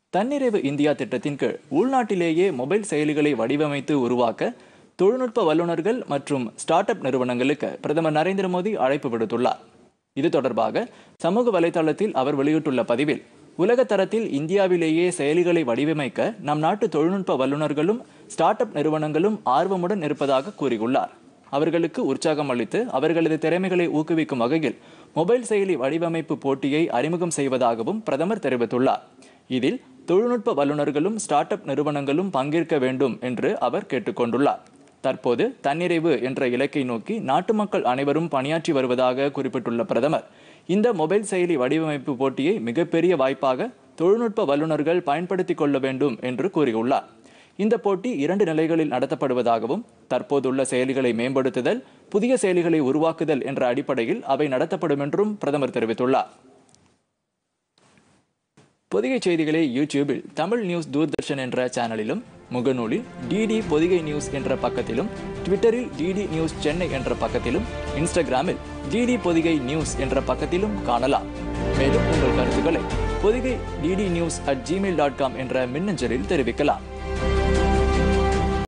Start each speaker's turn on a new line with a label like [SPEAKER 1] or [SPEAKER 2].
[SPEAKER 1] தன்னிறைவு இந்தியா திட்டத்தின் கீழ் உள்நாட்டிலேயே மொபைல் செயலிகளை வடிவமைத்து உருவாக்க தொழில்நுட்ப வல்லுநர்கள் மற்றும் ஸ்டார்ட் அப் நிறுவனங்களுக்கு பிரதமர் நரேந்திர மோடி அழைப்பு விடுத்துள்ளார் இது தொடர்பாக சமூக வலைதளத்தில் அவர் வெளியிட்டுள்ள பதிவில் உலக தரத்தில் இந்தியாவிலேயே செயலிகளை வடிவமைக்க நம் நாட்டு தொழில்நுட்ப வல்லுநர்களும் ஸ்டார்ட் அப் நிறுவனங்களும் ஆர்வமுடன் இருப்பதாக கூறியுள்ளார் அவர்களுக்கு உற்சாகம் அளித்து அவர்களது திறமைகளை ஊக்குவிக்கும் வகையில் மொபைல் செயலி வடிவமைப்பு போட்டியை அறிமுகம் செய்வதாகவும் பிரதமர் தெரிவித்துள்ளார் இதில் தொழில்நுட்ப வல்லுநர்களும் ஸ்டார்ட் அப் நிறுவனங்களும் பங்கேற்க வேண்டும் என்று அவர் கேட்டுக்கொண்டுள்ளார் தற்போது தன்னிறைவு என்ற இலக்கை நோக்கி நாட்டு மக்கள் அனைவரும் பணியாற்றி வருவதாக குறிப்பிட்டுள்ள பிரதமர் இந்த மொபைல் செயலி வடிவமைப்பு போட்டியை மிகப்பெரிய வாய்ப்பாக தொழில்நுட்ப வல்லுநர்கள் பயன்படுத்திக் கொள்ள வேண்டும் என்று கூறியுள்ளார் இந்த போட்டி இரண்டு நிலைகளில் நடத்தப்படுவதாகவும் தற்போதுள்ள செயலிகளை மேம்படுத்துதல் புதிய செயலிகளை உருவாக்குதல் என்ற அடிப்படையில் அவை நடத்தப்படும் என்றும் பிரதமர் தெரிவித்துள்ளார் பொதிகை செய்திகளை யூடியூபில் தமிழ் நியூஸ் தூர்தர்ஷன் என்ற சேனலிலும் முகநூலில் டிடி பொதிகை நியூஸ் என்ற பக்கத்திலும் ட்விட்டரில் டிடி நியூஸ் சென்னை என்ற பக்கத்திலும் இன்ஸ்டாகிராமில் டிடி பொதிகை நியூஸ் என்ற பக்கத்திலும் காணலாம் மேலும் உங்கள் கருத்துக்களை Podhigai DD news at Gmail dot com என்ற மின்னஞ்சலில் தெரிவிக்கலாம்